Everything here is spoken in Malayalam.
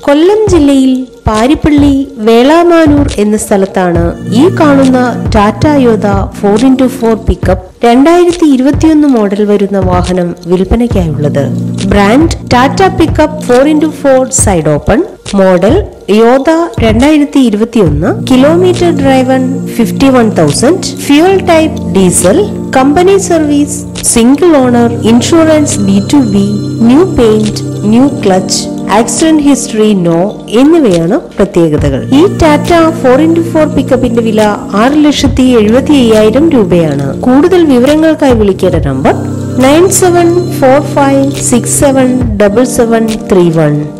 കൊല്ലം ജില്ലയിൽ പാരിപ്പള്ളി വേളാമാനൂർ എന്ന സ്ഥലത്താണ് ഈ കാണുന്ന Tata Yodha four into four pickup രണ്ടായിരത്തി ഇരുപത്തിയൊന്ന് മോഡൽ വരുന്ന വാഹനം വിൽപ്പനയ്ക്കായുള്ളത് brand Tata pickup four into four side open model Yodha രണ്ടായിരത്തി ഇരുപത്തിയൊന്ന് kilometre driven fifty one thousand fuel type diesel company service single owner insurance B to B new paint new clutch accident history no എന്നിവയാണ് പ്രത്യേകതകൾ ഈ ടാറ്റ ഫോർ ഇന്റു ഫോർ പിക്കപ്പിന്റെ വില ആറ് ലക്ഷത്തി എഴുപത്തി അയ്യായിരം രൂപയാണ് കൂടുതൽ വിവരങ്ങൾക്കായി വിളിക്കേണ്ട number nine seven four five six seven double seven three one